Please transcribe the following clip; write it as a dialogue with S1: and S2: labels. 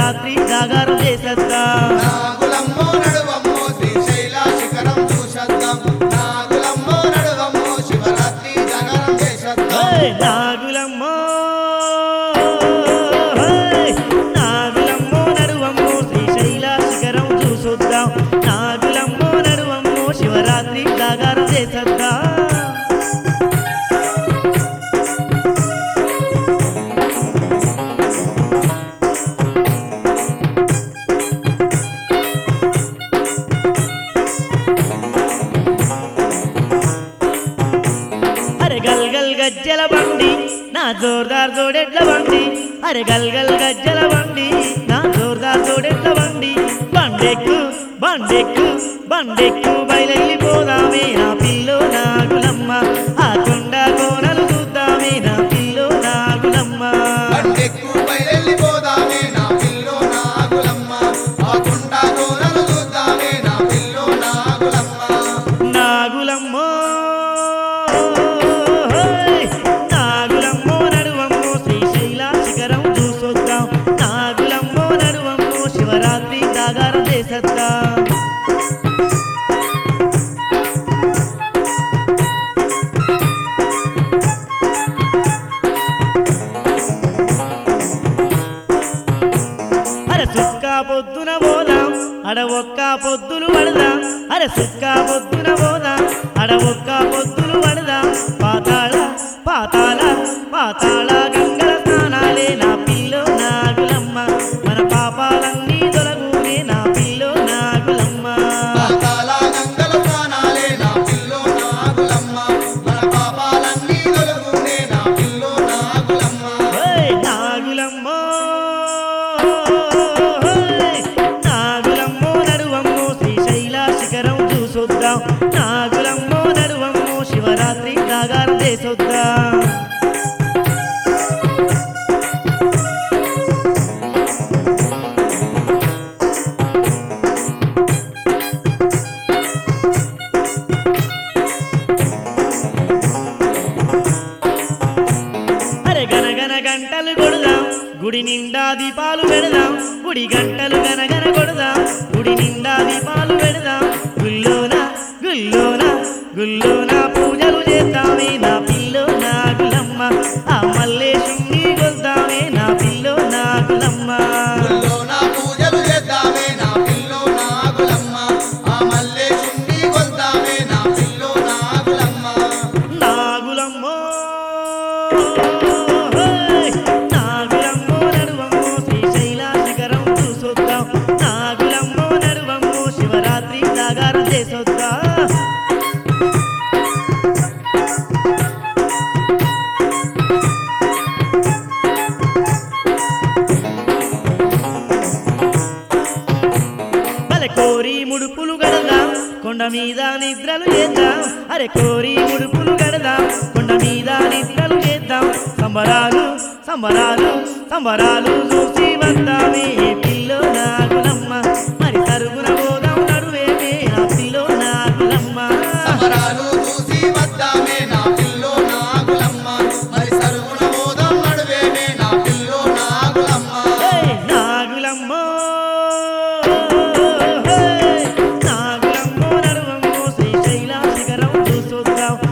S1: శివరాత్రి జాగారం చేసేద్దాం
S2: నాగులమ్మో నడువమ్మో శ్రీశైల శిఖరం చూసద్దాం నాగులమ్మో నడువమ్మో శివరాత్రి జాగరం చేసద్దాం
S1: ఓయ్ నాగులమ్మో ఓయ్ నాగులమ్మో నడువమ్మో శ్రీశైల శిఖరం చూసొద్దాం నాగులమ్మో నడువమ్మో శివరాత్రి జాగారం చేసేద్దాం అరే గల్ గల్ గజ్జల బండి నా జోర్దార్ జోడెడ్ల బండి అరే గల్ గల్ గజ్జల బండి నా జోర్దార్ జోడెడ్ల బండి బండెక్కు బండెక్కు బండెక్కు బయలెళ్ళిపోదామే నా పిల్లో నాగులమ్మ ఆ కొండ కోనలు చూద్దామే నా పిల్లో నాగులమ్మ
S2: బండెక్కు బయలెళ్ళిపోదామే నా పిల్లో నాగులమ్మ ఆ కొండ కోనలు చూద్దామే నా పిల్లో నాగులమ్మ
S1: నాగులమ్మో ఓయ్ నాగులమ్మో నడువమ్మో శ్రీశైల శిఖరం చూసొద్దాం నాగులమ్మో నడువమ్మో శివరాత్రి జాగారం చేసేద్దాం అరే సుక్క పొద్దున పోదాం అడ ఒక్క పొద్దులు పడదాం అరే సుక్క పొద్దున పోదాం అడ ఒక్క పొద్దులు పడదాం పాతాళ పాతాళ పాతాళ గంగల స్నానాలే నా పిల్లో నాగులమ్మ మన పాపాలన్నీ తొలగునే నా పిల్లో నాగులమ్మ
S2: పాతాళ గంగల స్నానాలే నా పిల్లో నాగులమ్మ మన పాపాలన్నీ తొలగునే నా పిల్లో నాగులమ్మ
S1: ఓయ్ నాగులమ్మో ఓయ్ నాగులమ్మో నడువమ్మో శ్రీశైల శిఖరం చూసొద్దాం నాగులమ్మో నడువమ్మో శివరాత్రి జాగారం చేసొద్దాం అరే గనగన గంటలు కొడదాం గుడి నిండా దీపాలు పెడదాం గుడి గంటలు గనగన కొడదాం గుడి నిండా దీపాలు పెడదాం గుల్లోన గుల్లోన గుల్లోన పూజలు చేద్దామే నా పిల్లో నాగులమ్మ ఆ మల్లేశుణ్ణి కొద్దామే నా పిల్లో నాగులమ్మ
S2: ఊళ్ళో నా పూజలు చేద్దామే నా పిల్లో నాగులమ్మ ఆ మల్లేశుణ్ణి కొద్దామే నా పిల్లో నాగులమ్మ
S1: నాగులమ్మో ఓయ్ నాగులమ్మో నడువమ్మో శ్రీశైల శిఖరం చూసొద్దాం నాగులమ్మో నడువమ్మో శివరాత్రి జాగారం చేసొద్దాం అరే కోరి ముడుపులు గడదాం కొండ మీద నిద్రలు చేద్దాం అరే కోరి ముడుపులు గడదాం కొండ మీద నిద్రలు చేద్దాం సంబరాలు సంబరాలు సంబరాలు చూసి వద్దామే పిల్లో నాగులమ్మ మరి సరుగున పోదాం నడువేమే నా పిల్లో నాగులమ్మ
S2: సమరాలు చూసి వద్దామే నా పిల్లో నాగులమ్మ మరి సరుగుణ మోదం నడువేమే నా పిల్లో నాగులమ్మ
S1: ఏయ్ నాగులమ్మో ఏయ్ నాగులమ్మో నడువమ్మో శ్రీశైల శిఖరం చూసొద్దాం